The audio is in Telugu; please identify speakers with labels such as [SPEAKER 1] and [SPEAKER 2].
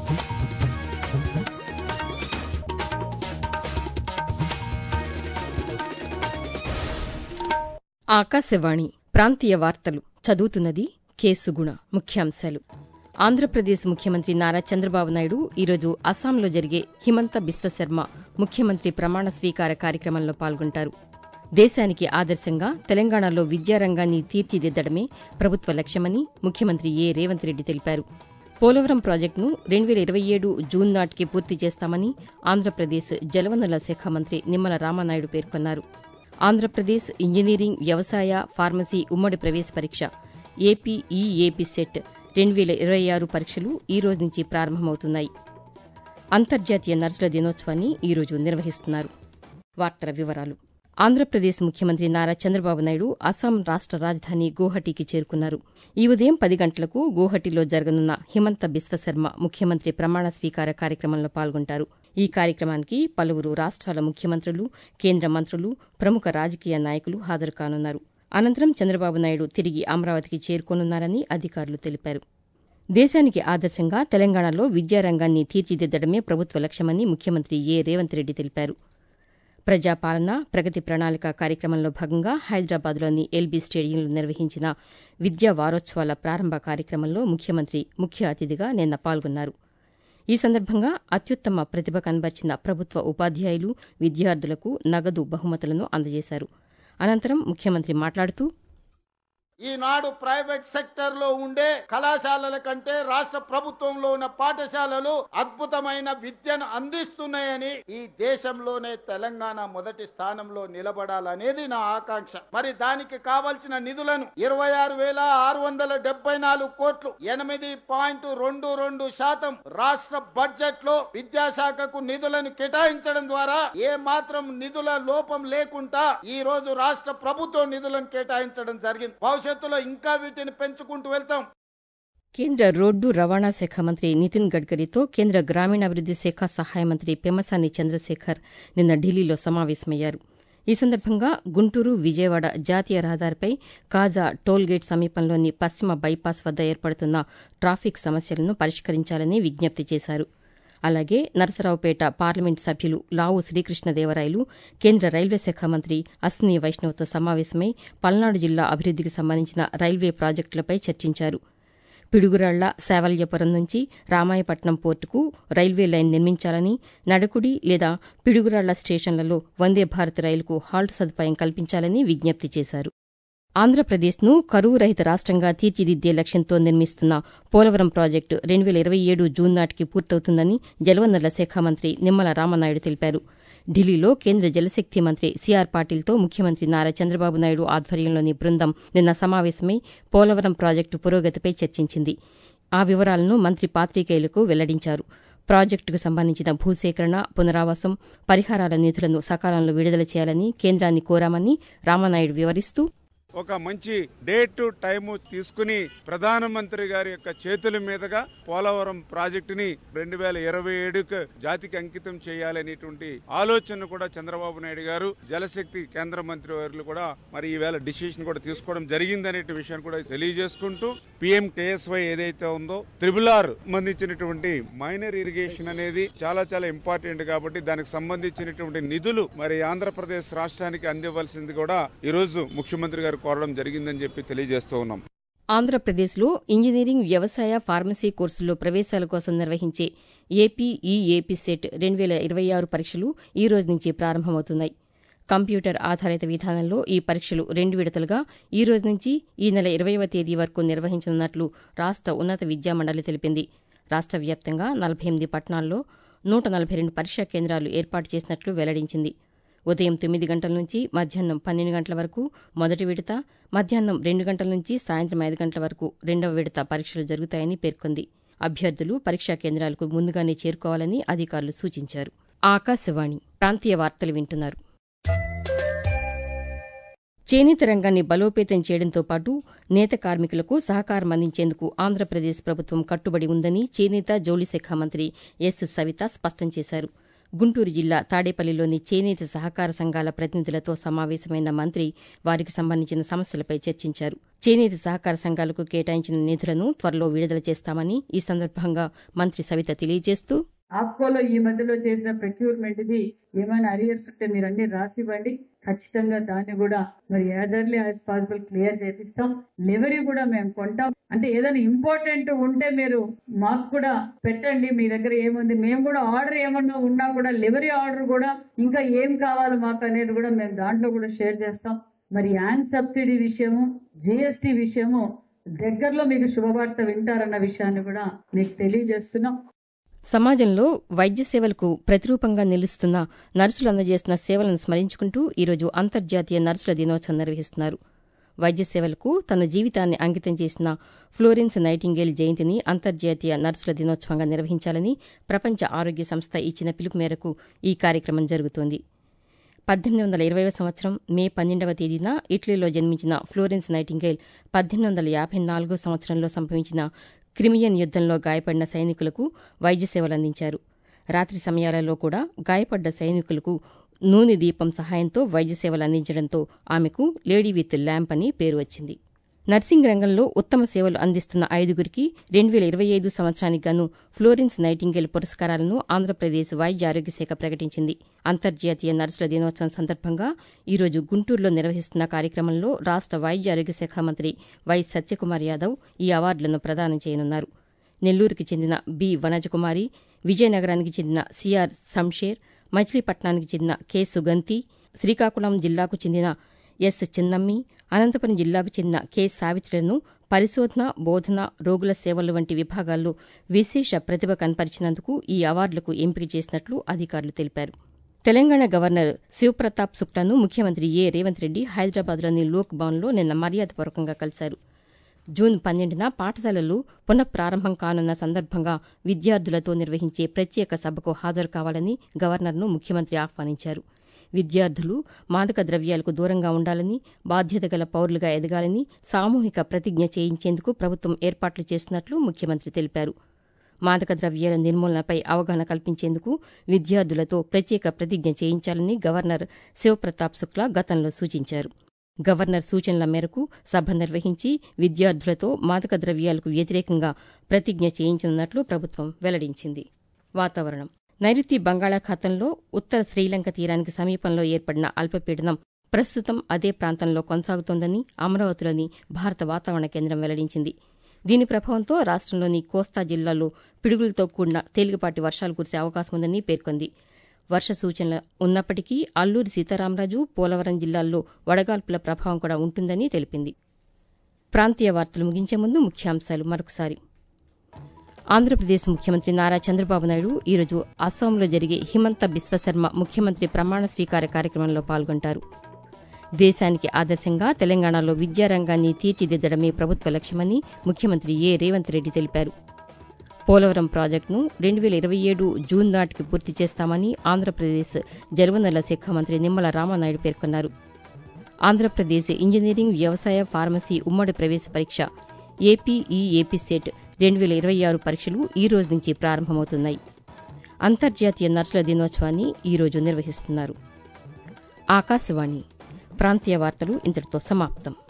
[SPEAKER 1] ఆకాశవాణి ప్రాంతీయ వార్తలు చదువుతున్నది కె సుగుణ ముఖ్యాంశాలు ఆంధ్రప్రదేశ్ ముఖ్యమంత్రి నారా చంద్రబాబు నాయుడు ఈరోజు అస్సాంలో జరిగే హిమంత బిశ్వశర్మ ముఖ్యమంత్రి ప్రమాణ స్వీకార కార్యక్రమంలో పాల్గొంటారు దేశానికి ఆదర్శంగా తెలంగాణలో విద్యారంగాన్ని తీర్చిదిద్దడమే ప్రభుత్వ లక్ష్యమని ముఖ్యమంత్రి ఏ రేవంత్ రెడ్డి తెలిపారు పోలవరం ప్రాజెక్టును రెండు వేల ఇరవై ఏడు జూన్ నాటికి పూర్తి చేస్తామని ఆంధ్రప్రదేశ్ జలవనరుల శాఖ మంత్రి నిమ్మల రామానాయుడు పేర్కొన్నారు ఆంధ్రప్రదేశ్ ఇంజనీరింగ్ వ్యవసాయ ఫార్మసీ ఉమ్మడి ప్రవేశ పరీక్ష ఏపీ ఈఏపీ సెట్ రెండు వేల ఇరవై ఆరు పరీక్షలు ఈ రోజు నుంచి ప్రారంభమవుతున్నాయి అంతర్జాతీయ నర్సుల దినోత్సవాన్ని ఈరోజు నిర్వహిస్తున్నారు వార్తల వివరాలు ఆంధ్రప్రదేశ్ ముఖ్యమంత్రి నారా చంద్రబాబు నాయుడు అస్సాం రాష్ట రాజధాని గోహటికి చేరుకున్నారు ఈ ఉదయం పది గంటలకు గోహటిలో జరగనున్న హిమంత బిశ్వశర్మ ముఖ్యమంత్రి ప్రమాణ స్వీకార కార్యక్రమంలో పాల్గొంటారు ఈ కార్యక్రమానికి పలువురు రాష్ట్రాల ముఖ్యమంత్రులు కేంద్ర మంత్రులు ప్రముఖ రాజకీయ నాయకులు హాజరు కానున్నారు అనంతరం చంద్రబాబు నాయుడు తిరిగి అమరావతికి చేరుకోనున్నారని అధికారులు తెలిపారు దేశానికి ఆదర్శంగా తెలంగాణలో విద్యారంగాన్ని తీర్చిదిద్దడమే ప్రభుత్వ లక్ష్యమని ముఖ్యమంత్రి ఏ రేవంత్ రెడ్డి తెలిపారు ప్రజాపాలన ప్రగతి ప్రణాళిక కార్యక్రమంలో భాగంగా హైదరాబాద్లోని ఎల్బీ స్టేడియంలో నిర్వహించిన విద్యా వారోత్సవాల ప్రారంభ కార్యక్రమంలో ముఖ్యమంత్రి ముఖ్య అతిథిగా నిన్న పాల్గొన్నారు ఈ సందర్భంగా అత్యుత్తమ ప్రతిభ కనబర్చిన ప్రభుత్వ ఉపాధ్యాయులు విద్యార్థులకు నగదు బహుమతులను అందజేశారు అనంతరం ముఖ్యమంత్రి మాట్లాడుతూ
[SPEAKER 2] ఈనాడు ప్రైవేట్ సెక్టర్ లో ఉండే కళాశాలల కంటే రాష్ట్ర ప్రభుత్వంలో ఉన్న పాఠశాలలు అద్భుతమైన విద్యను అందిస్తున్నాయని ఈ దేశంలోనే తెలంగాణ మొదటి స్థానంలో నిలబడాలనేది నా ఆకాంక్ష మరి దానికి కావలసిన నిధులను ఇరవై ఆరు వేల ఆరు వందల డెబ్బై నాలుగు కోట్లు ఎనిమిది పాయింట్ రెండు రెండు శాతం రాష్ట్ర బడ్జెట్ లో విద్యాశాఖకు నిధులను కేటాయించడం ద్వారా ఏ మాత్రం నిధుల లోపం లేకుండా ఈ రోజు రాష్ట్ర ప్రభుత్వం నిధులను కేటాయించడం జరిగింది భవిష్యత్తులో ఇంకా వీటిని పెంచుకుంటూ వెళ్తాం
[SPEAKER 1] కేంద్ర రోడ్డు రవాణా శాఖ మంత్రి నితిన్ గడ్కరీతో కేంద్ర గ్రామీణాభివృద్ది శాఖ సహాయ మంత్రి పెమ్మసాని చంద్రశేఖర్ నిన్న ఢిల్లీలో సమావేశమయ్యారు ఈ సందర్భంగా గుంటూరు విజయవాడ జాతీయ రహదారిపై కాజా టోల్గేట్ సమీపంలోని పశ్చిమ బైపాస్ వద్ద ఏర్పడుతున్న ట్రాఫిక్ సమస్యలను పరిష్కరించాలని విజ్ఞప్తి చేశారు అలాగే నరసరావుపేట పార్లమెంట్ సభ్యులు లావు శ్రీకృష్ణదేవరాయలు కేంద్ర రైల్వే శాఖ మంత్రి అశ్విని వైష్ణవ్తో సమావేశమై పల్నాడు జిల్లా అభివృద్దికి సంబంధించిన రైల్వే ప్రాజెక్టులపై చర్చించారు పిడుగురాళ్ల శావల్యపురం నుంచి రామాయపట్నం పోర్టుకు రైల్వే లైన్ నిర్మించాలని నడకుడి లేదా పిడుగురాళ్ల స్టేషన్లలో వందే భారత్ రైలుకు హాల్ట్ సదుపాయం కల్పించాలని విజ్ఞప్తి చేశారు ఆంధ్రప్రదేశ్ను కరువు రహిత రాష్ట్రంగా తీర్చిదిద్దే లక్ష్యంతో నిర్మిస్తున్న పోలవరం ప్రాజెక్టు రెండు వేల ఇరవై ఏడు జూన్ నాటికి పూర్తవుతుందని జలవనరుల శాఖ మంత్రి నిమ్మల రామనాయుడు తెలిపారు ఢిల్లీలో కేంద్ర జలశక్తి మంత్రి సిఆర్ పాటిల్తో ముఖ్యమంత్రి నారా చంద్రబాబు నాయుడు ఆధ్వర్యంలోని బృందం నిన్న సమావేశమై పోలవరం ప్రాజెక్టు పురోగతిపై చర్చించింది ఆ వివరాలను మంత్రి పాతికేయులకు వెల్లడించారు ప్రాజెక్టుకు సంబంధించిన భూసేకరణ పునరావాసం పరిహారాల నిధులను సకాలంలో విడుదల చేయాలని కేంద్రాన్ని కోరామని రామనాయుడు వివరిస్తూ
[SPEAKER 3] ఒక మంచి డేట్ టైము తీసుకుని ప్రధానమంత్రి గారి యొక్క చేతుల మీదుగా పోలవరం ప్రాజెక్టుని రెండు వేల ఇరవై ఏడుకు జాతికి అంకితం చేయాలనేటువంటి ఆలోచన కూడా చంద్రబాబు నాయుడు గారు జలశక్తి కేంద్ర మంత్రి వారు కూడా మరి ఈవేళ డిసిషన్ కూడా తీసుకోవడం జరిగిందనే విషయాన్ని కూడా తెలియజేసుకుంటూ పిఎం కేఎస్వై ఏదైతే ఉందో త్రిబుల్ ఆర్ సంబంధించినటువంటి మైనర్ ఇరిగేషన్ అనేది చాలా చాలా ఇంపార్టెంట్ కాబట్టి దానికి సంబంధించినటువంటి నిధులు మరి ఆంధ్రప్రదేశ్ రాష్ట్రానికి అందివ్వాల్సింది కూడా ఈ రోజు ముఖ్యమంత్రి గారు కోరడం జరిగిందని చెప్పి తెలియజేస్తూ ఉన్నాం
[SPEAKER 1] ఆంధ్రప్రదేశ్లో ఇంజనీరింగ్ వ్యవసాయ ఫార్మసీ కోర్సుల్లో ప్రవేశాల కోసం నిర్వహించే ఏపీ ఈఏపీ సెట్ రెండు వేల ఇరవై ఆరు పరీక్షలు ఈ రోజు నుంచి ప్రారంభమవుతున్నాయి కంప్యూటర్ ఆధారిత విధానంలో ఈ పరీక్షలు రెండు విడతలుగా ఈ రోజు నుంచి ఈ నెల ఇరవైవ తేదీ వరకు నిర్వహించనున్నట్లు రాష్ట ఉన్నత విద్యామండలి తెలిపింది రాష్ట వ్యాప్తంగా నలభై ఎనిమిది పట్టణాల్లో నూట నలభై రెండు పరీక్షా కేంద్రాలు ఏర్పాటు చేసినట్లు వెల్లడించింది ఉదయం తొమ్మిది గంటల నుంచి మధ్యాహ్నం పన్నెండు గంటల వరకు మొదటి విడత మధ్యాహ్నం రెండు గంటల నుంచి సాయంత్రం ఐదు గంటల వరకు రెండవ విడత పరీక్షలు జరుగుతాయని పేర్కొంది అభ్యర్థులు పరీక్షా కేంద్రాలకు ముందుగానే చేరుకోవాలని అధికారులు సూచించారు ఆకాశవాణి ప్రాంతీయ వార్తలు వింటున్నారు చేనేత రంగాన్ని బలోపేతం చేయడంతో పాటు నేత కార్మికులకు సహకారం అందించేందుకు ఆంధ్రప్రదేశ్ ప్రభుత్వం కట్టుబడి ఉందని చేనేత జౌళి శాఖ మంత్రి ఎస్ సవిత స్పష్టం చేశారు గుంటూరు జిల్లా తాడేపల్లిలోని చేనేత సహకార సంఘాల ప్రతినిధులతో సమావేశమైన మంత్రి వారికి సంబంధించిన సమస్యలపై చర్చించారు చేనేత సహకార సంఘాలకు కేటాయించిన నిధులను త్వరలో విడుదల చేస్తామని ఈ సందర్భంగా మంత్రి సవిత తెలియజేస్తూ
[SPEAKER 4] ఆప్కోలో ఈ మధ్యలో చేసిన ప్రొక్యూర్మెంట్ ది ఏమైనా అరియర్స్ ఉంటే మీరు అన్ని రాసివ్వండి ఖచ్చితంగా దాన్ని కూడా మరి as early as possible clear చేపిస్తాం లెవరీ కూడా మేము కొంటాం అంటే ఏదైనా ఇంపార్టెంట్ ఉంటే మీరు మాకు కూడా పెట్టండి మీ దగ్గర ఏముంది మేము కూడా ఆర్డర్ ఏమన్నా ఉన్నా కూడా లెవరీ ఆర్డర్ కూడా ఇంకా ఏం కావాలి మాకు అనేది కూడా మేము దాంట్లో కూడా షేర్ చేస్తాం మరి యాన్ సబ్సిడీ విషయము జిఎస్టి విషయము దగ్గరలో మీకు శుభవార్త వింటారన్న విషయాన్ని కూడా మీకు తెలియజేస్తున్నాం
[SPEAKER 1] సమాజంలో వైద్య సేవలకు ప్రతిరూపంగా నిలుస్తున్న నర్సులు అందజేస్తున్న సేవలను స్మరించుకుంటూ ఈరోజు అంతర్జాతీయ నర్సుల దినోత్సవం నిర్వహిస్తున్నారు వైద్య సేవలకు తన జీవితాన్ని అంకితం చేసిన ఫ్లోరెన్స్ నైటింగేల్ జయంతిని అంతర్జాతీయ నర్సుల దినోత్సవంగా నిర్వహించాలని ప్రపంచ ఆరోగ్య సంస్థ ఇచ్చిన పిలుపు మేరకు ఈ కార్యక్రమం జరుగుతోంది పద్దెనిమిది వందల ఇరవైవ సంవత్సరం మే పన్నెండవ తేదీన ఇటలీలో జన్మించిన ఫ్లోరెన్స్ నైటింగేల్ పద్దెనిమిది వందల యాభై నాలుగో సంవత్సరంలో సంభవించిన క్రిమియన్ యుద్దంలో గాయపడిన సైనికులకు వైద్య సేవలు అందించారు రాత్రి సమయాలలో కూడా గాయపడ్డ సైనికులకు నూనె దీపం సహాయంతో వైద్య సేవలు అందించడంతో ఆమెకు లేడీ విత్ ల్యాంప్ అని పేరు వచ్చింది నర్సింగ్ రంగంలో ఉత్తమ సేవలు అందిస్తున్న ఐదుగురికి రెండు వేల ఇరవై ఐదు సంవత్సరానికి గాను ఫ్లోరెన్స్ నైటింగేల్ పురస్కారాలను ఆంధ్రప్రదేశ్ వైద్య ఆరోగ్య శాఖ ప్రకటించింది అంతర్జాతీయ నర్సుల దినోత్సవం సందర్భంగా ఈరోజు గుంటూరులో నిర్వహిస్తున్న కార్యక్రమంలో రాష్ట వైద్య ఆరోగ్య శాఖ మంత్రి వై సత్యకుమార్ యాదవ్ ఈ అవార్డులను ప్రదానం చేయనున్నారు నెల్లూరుకి చెందిన బి వనజకుమారి విజయనగరానికి చెందిన సిఆర్ సంషేర్ మచిలీపట్నానికి చెందిన కె సుగంతి శ్రీకాకుళం జిల్లాకు చెందిన ఎస్ చిన్నమ్మి అనంతపురం జిల్లాకు చెందిన కె సావిత్రులను పరిశోధన బోధన రోగుల సేవలు వంటి విభాగాల్లో విశేష ప్రతిభ కనపరిచినందుకు ఈ అవార్డులకు ఎంపిక చేసినట్లు అధికారులు తెలిపారు తెలంగాణ గవర్నర్ శివప్రతాప్ శుక్లాను ముఖ్యమంత్రి ఏ రేవంత్ రెడ్డి హైదరాబాద్లోని లోక్ భవన్లో నిన్న మర్యాదపూర్వకంగా కలిశారు జూన్ పన్నెండున పాఠశాలలు పునఃప్రారంభం కానున్న సందర్భంగా విద్యార్థులతో నిర్వహించే ప్రత్యేక సభకు హాజరు కావాలని గవర్నర్ను ముఖ్యమంత్రి ఆహ్వానించారు విద్యార్థులు మాదక ద్రవ్యాలకు దూరంగా ఉండాలని బాధ్యత గల పౌరులుగా ఎదగాలని సామూహిక ప్రతిజ్ఞ చేయించేందుకు ప్రభుత్వం ఏర్పాట్లు చేస్తున్నట్లు ముఖ్యమంత్రి తెలిపారు మాదక ద్రవ్యాల నిర్మూలనపై అవగాహన కల్పించేందుకు విద్యార్థులతో ప్రత్యేక ప్రతిజ్ఞ చేయించాలని గవర్నర్ శివప్రతాప్ శుక్లా గతంలో సూచించారు గవర్నర్ సూచనల మేరకు సభ నిర్వహించి విద్యార్థులతో మాదక ద్రవ్యాలకు వ్యతిరేకంగా ప్రతిజ్ఞ చేయించనున్నట్లు ప్రభుత్వం వెల్లడించింది వాతావరణం నైరుతి బంగాళాఖాతంలో ఉత్తర శ్రీలంక తీరానికి సమీపంలో ఏర్పడిన అల్పపీడనం ప్రస్తుతం అదే ప్రాంతంలో కొనసాగుతోందని అమరావతిలోని భారత వాతావరణ కేంద్రం వెల్లడించింది దీని ప్రభావంతో రాష్ట్రంలోని కోస్తా జిల్లాల్లో పిడుగులతో కూడిన తేలికపాటి వర్షాలు కురిసే అవకాశం ఉందని పేర్కొంది వర్ష సూచనలు ఉన్నప్పటికీ అల్లూరి సీతారామరాజు పోలవరం జిల్లాల్లో వడగాల్పుల ప్రభావం కూడా ఉంటుందని తెలిపింది ప్రాంతీయ వార్తలు ముగించే ముందు ముఖ్యాంశాలు మరొకసారి ఆంధ్రప్రదేశ్ ముఖ్యమంత్రి నారా చంద్రబాబు నాయుడు ఈరోజు అస్సాంలో జరిగే హిమంత బిశ్వశర్మ ముఖ్యమంత్రి ప్రమాణ స్వీకార కార్యక్రమంలో పాల్గొంటారు దేశానికి ఆదర్శంగా తెలంగాణలో విద్యారంగాన్ని తీర్చిదిద్దడమే ప్రభుత్వ లక్ష్యమని ముఖ్యమంత్రి ఏ రేవంత్ రెడ్డి తెలిపారు పోలవరం ప్రాజెక్టును రెండు వేల ఇరవై ఏడు జూన్ నాటికి పూర్తి చేస్తామని ఆంధ్రప్రదేశ్ జలవనరుల శాఖ మంత్రి నిమ్మల రామానాయుడు పేర్కొన్నారు ఆంధ్రప్రదేశ్ ఇంజనీరింగ్ వ్యవసాయ ఫార్మసీ ఉమ్మడి ప్రవేశ పరీక్ష ఏపీఈఏపీ సెట్ రెండు వేల ఇరవై ఆరు పరీక్షలు ఈ రోజు నుంచి ప్రారంభమవుతున్నాయి అంతర్జాతీయ నర్సుల దినోత్సవాన్ని ఈరోజు నిర్వహిస్తున్నారు ఆకాశవాణి ప్రాంతీయ వార్తలు ఇంతటితో సమాప్తం